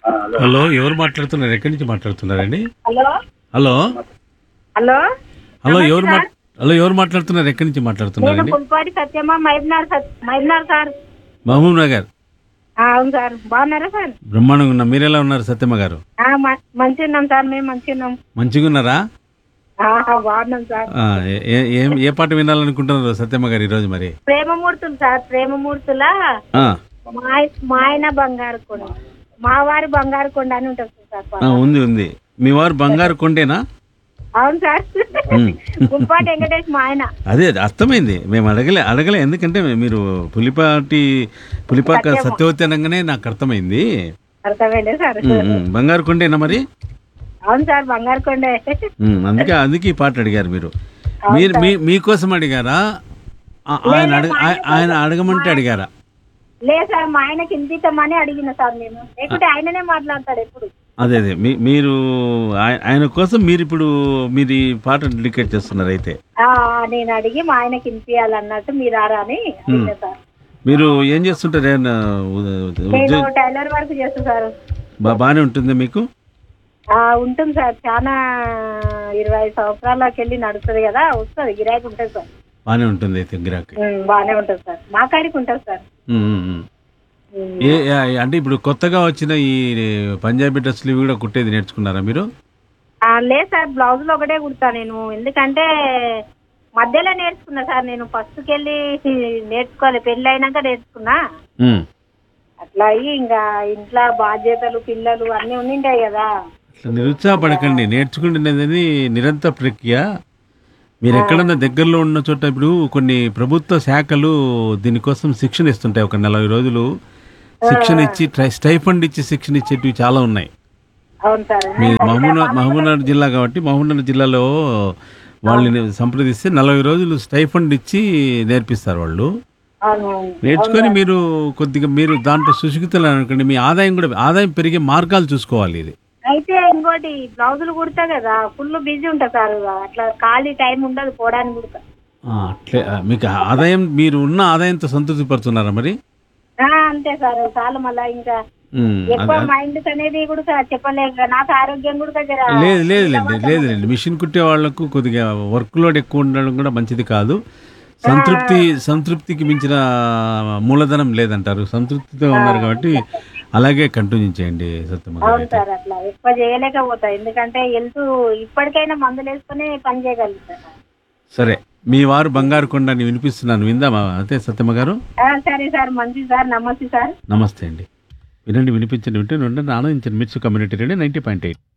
Hello ఎవరు మాట్లాడుతున్నారు ఎక్కడి నుంచి మాట్లాడుతున్నారండి హలో హలో హలో హలో ఎవరు మా హలో ఎవరు మాట్లాడుతున్నారు ఎక్కడి నుంచి నేను మాట్లాడుతున్నారండి పుల్పాటి సత్యమ్మ మైబ్నార్ సత్- మైబ్నార్ సార్ మహబూబ్ నగర్ ఆ, అవును సార్ బాగున్నారా సార్ బ్రహ్మాండంగా ఉన్నా మీరెలా ఉన్నారు సత్యమ్మ గారు ఆ, మ- మంచిగా ఉన్నాం సార్ మేము మంచిగా ఉన్నాం మంచిగా ఉన్నారా ఆ, బాగున్నాం సార్ ఆ, ఏ- ఏ- ఏం ఏ పాట వినాలనుకుంటున్నారు సత్యమ్మ గారు ఈరోజు మరి ప్రేమమూర్తులు సార్ ప్రేమమూర్తుల ఆ, మా ఆయ- మా ఆయన బంగారు కొండ మా వారి బంగారు కొండ అని ఉంటుంది సార్ ఆ, ఉంది ఉంది మీ వారు బంగారు కొండేనా అవును సార్ ఉమ్. పుల్పాటి వెంకటేష్ మా ఆయన అదే అది అర్థమైంది మేము అడగలే అడగలే ఎందుకంటే మీరు పులిపాటి పులిపాక సత్యవతి అనగానే నాకు అర్థమైంది అర్థమైందే సార్ ఉమ్, ఉమ్. బంగారు కొండేనా మరి అవును సార్ బంగారు కొండే ఉమ్, అందుకే అందుకే ఈ పాట అడిగారు మీరు మీరు మీ మీకోసం అడిగారా ఆ- ఆయన అడగ ఆయ- ఆయన అడగమంటే అడిగారా లేదు సార్ మా ఆయనకి ఇంతితమని అడిగిన సార్ నేను లేకుంటే ఆయననే మాట్లాడతాడు ఎప్పుడు అదే అదే మీ మీరు ఆయ- ఆయన కోసం మీరు ఇప్పుడు మీరు ఈ పాట డెడికేట్ చేస్తున్నారు అయితే ఆ, నేను అడిగి మా ఆయనకి ఇంపియాలన్నట్టు మీరు ఆరా అని అడిగిన సార్ మీరు ఏం చేస్తుంటారు ఏమన్నా ఉ- నేను ఉద్యోగం టైలర్ వర్క్ చేస్తాను సార్ బా- బాగానే ఉంటుందా మీకు ఆ, ఉంటుంది సార్ చాలా ఇరవై ఐదు సంవత్సరాలకి వెళ్ళి నడుస్తుంది కదా వస్తుంది గిరాకీ ఉంటుంది సార్ బాగానే ఉంటుంది అయితే గిరాకీ ఉమ్, బాగానే ఉంటుంది సార్ మా కాడికి ఉంటుంది సార్ ఉమ్, ఉమ్, ఉమ్. ఉమ్, ఏ ఏ- అంటే ఇప్పుడు కొత్తగా వచ్చిన ఈ పంజాబీ డ్రెస్సులు ఇవి కూడా కుట్టేది నేర్చుకున్నారా మీరు ఆ, లేదు సార్ బ్లౌజులు ఒకటే కుడతా నేను ఎందుకంటే మధ్యలో నేర్చుకున్నా సార్ నేను ఫస్ట్కి వెళ్ళి నేర్చుకోవాలి పెళ్ళి అయినాక నేర్చుకున్నా ఉమ్. అట్లా అయ్యి ఇంకా ఇంట్లో బాధ్యతలు పిల్లలు అన్నీ ఉండింటాయి కదా అట్లా నిరుత్సాహపడకండి నేర్చుకుంటున్నది నిరంతర ప్రక్రియ మీరు ఎక్కడన్నా దగ్గరలో ఉన్న చోట ఇప్పుడు కొన్ని ప్రభుత్వ శాఖలు దీనికోసం శిక్షణ ఇస్తుంటాయి ఒక నలభై రోజులు శిక్షణ ఇచ్చి ట్రై- స్టైఫండ్ ఇచ్చి శిక్షణ ఇచ్చేటివి చాలా ఉన్నాయి అవును సార్ మీ మహబూబ్నగర్ మహబూబ్నగర్ జిల్లా కాబట్టి మహబూబ్నగర్ జిల్లాలో వాళ్ళని సంప్రదిస్తే నలభై రోజులు స్టైఫండ్ ఇచ్చి నేర్పిస్తారు వాళ్ళు అవును నేర్చుకొని మీరు కొద్దిగా మీరు దాంట్లో సుశిక్షితులు అనుకోండి మీ ఆదాయం కూడా ఆదాయం పెరిగే మార్గాలు చూసుకోవాలి ఇది అయితే ఇంకోటి బ్లౌజులు కుడతా కదా ఫుల్ బిజీ ఉంటా సార్ అట్లా ఖాళీ టైం ఉండదు పోవడానికి కుడతా ఆ, అట్లే ఆ, మీకు ఆదాయం మీరు ఉన్న ఆదాయంతో సంతృప్తి పడుతున్నారా మరి ఆ, అంతే సార్ చాలా మళ్ళా ఇంకా ఉమ్, ఎక్కువ అది- మైండ్ అనేది కూడా సార్ చెప్పలేక నాకు ఆరోగ్యం కూడా దగ్గర లేదు లేదు లేదు లేదు లేదు మిషన్ కుట్టే వాళ్ళకు కొద్దిగా వర్క్ లోడ్ ఎక్కువ ఉండడం కూడా మంచిది కాదు సంతృప్తి సంతృప్తికి మించిన మూలధనం లేదంటారు సంతృప్తితో ఉన్నారు కాబట్టి అలాగే కంటిన్యూ చేయండి సత్యమ్మ గారు అవును అయితే. సార్ అట్లా ఎక్కువ చేయలేకపోతా ఎందుకంటే హెల్త్ ఇప్పటికైనా మందులు వేసుకుని పని చేయగలుగుతా సార్. సరే మీ వారు బంగారు కొండని వినిపిస్తున్నాను విందామా అంతే సత్యమ్మ గారు ఆ, సరే సార్ మంచిది సార్ నమస్తే సార్ నమస్తే అండి వినండి వినిపించండి వింటే ఉండండి ఆనందించండి Mirchi community radio ninety point eight